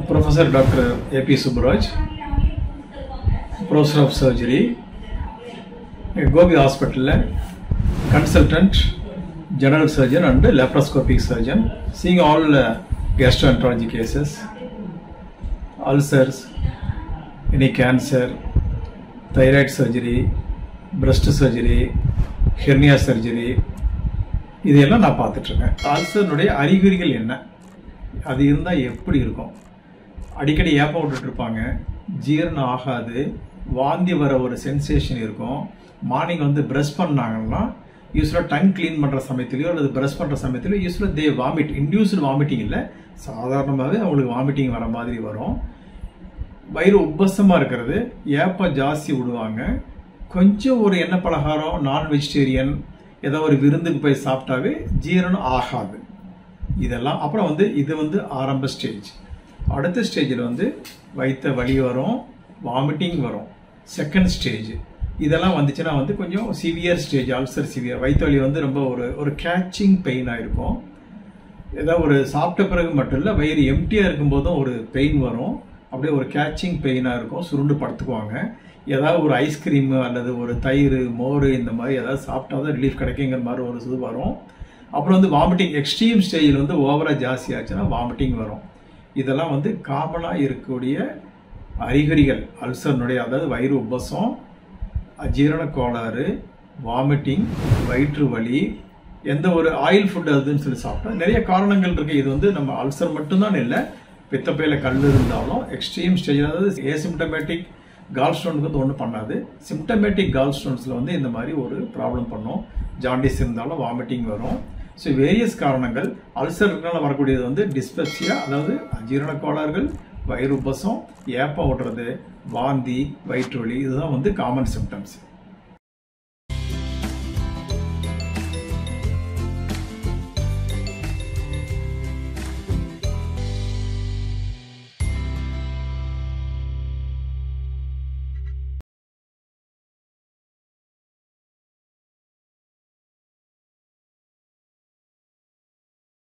Professor Dr. A.P. Subbaraj, Professor of Surgery, Gobi Hospital, consultant, general surgeon and laparoscopic surgeon, seeing all uh, gastroenterology cases, ulcers, any cancer, thyroid surgery, breast surgery, hernia surgery, இதையெல்லாம் நான் பார்த்துட்ருக்கேன் அல்சர்னுடைய அறிகுறிகள் என்ன அது இருந்தால் எப்படி இருக்கும் அடிக்கடி ஏப்பம் விட்டுட்டு இருப்பாங்க ஜீரணம் ஆகாது வாந்தி வர ஒரு சென்சேஷன் இருக்கும் மார்னிங் வந்து ப்ரஷ் பண்ணாங்கன்னா யூஸ்வலாக டங் க்ளீன் பண்ணுற சமயத்துலையோ அல்லது ப்ரஷ் பண்ணுற சமயத்துலையோ யூஸ்வலாக தே வாமிட் இன்டியூஸ்டு வாமிட்டிங் இல்லை சாதாரணமாகவே அவங்களுக்கு வாமிட்டிங் வர மாதிரி வரும் வயிறு உப்பசமாக இருக்கிறது ஏப்பம் ஜாஸ்தி விடுவாங்க கொஞ்சம் ஒரு எண்ணெய் பலகாரம் நான் வெஜிடேரியன் ஏதோ ஒரு விருந்துக்கு போய் சாப்பிட்டாவே ஜீரணம் ஆகாது இதெல்லாம் அப்புறம் வந்து இது வந்து ஆரம்ப ஸ்டேஜ் அடுத்த ஸ்டேஜில் வந்து வயிற்ற வலி வரும் வாமிட்டிங் வரும் செகண்ட் ஸ்டேஜ் இதெல்லாம் வந்துச்சுன்னா வந்து கொஞ்சம் சிவியர் ஸ்டேஜ் அல்சர் சிவியர் வயிற்று வலி வந்து ரொம்ப ஒரு ஒரு கேச்சிங் பெயினாக இருக்கும் ஏதாவது ஒரு சாப்பிட்ட பிறகு மட்டும் இல்லை வயிறு எம்டியாக இருக்கும்போதும் ஒரு பெயின் வரும் அப்படியே ஒரு கேச்சிங் பெயினாக இருக்கும் சுருண்டு படுத்துக்குவாங்க ஏதாவது ஒரு ஐஸ்கிரீமு அல்லது ஒரு தயிர் மோர் இந்த மாதிரி ஏதாவது சாப்பிட்டா தான் ரிலீஃப் கிடைக்குங்கிற மாதிரி ஒரு இது வரும் அப்புறம் வந்து வாமிட்டிங் எக்ஸ்ட்ரீம் ஸ்டேஜில் வந்து ஓவராக ஜாஸ்தி ஆச்சுன்னா வாமிட்டிங் வரும் இதெல்லாம் வந்து காமனாக இருக்கக்கூடிய அறிகுறிகள் அல்சர்னுடைய அதாவது வயிறு உபசம் அஜீரண கோளாறு வாமிட்டிங் வயிற்று வலி எந்த ஒரு ஆயில் ஃபுட் அதுன்னு சொல்லி சாப்பிட்டா நிறைய காரணங்கள் இருக்கு இது வந்து நம்ம அல்சர் மட்டும்தான் இல்லை பித்தப்பையில கல் இருந்தாலும் எக்ஸ்ட்ரீம் ஸ்டேஜ் அதாவது ஏசிம்டமேட்டிக் கால் ஸ்டோனுக்கு வந்து ஒன்றும் பண்ணாது சிம்டமேட்டிக் கால் ஸ்டோன்ஸில் வந்து இந்த மாதிரி ஒரு ப்ராப்ளம் பண்ணும் ஜாண்டிஸ் இருந்தாலும் வாமிட்டிங் வரும் ஸோ வேரியஸ் காரணங்கள் அல்சர்னால வரக்கூடியது வந்து டிஸ்பெப்சியா அதாவது அஜீரண கோளாறுகள் வயிறு உபசம் ஏப்பம் ஓட்டுறது வாந்தி வயிற்று வலி இதுதான் வந்து காமன் சிம்டம்ஸ்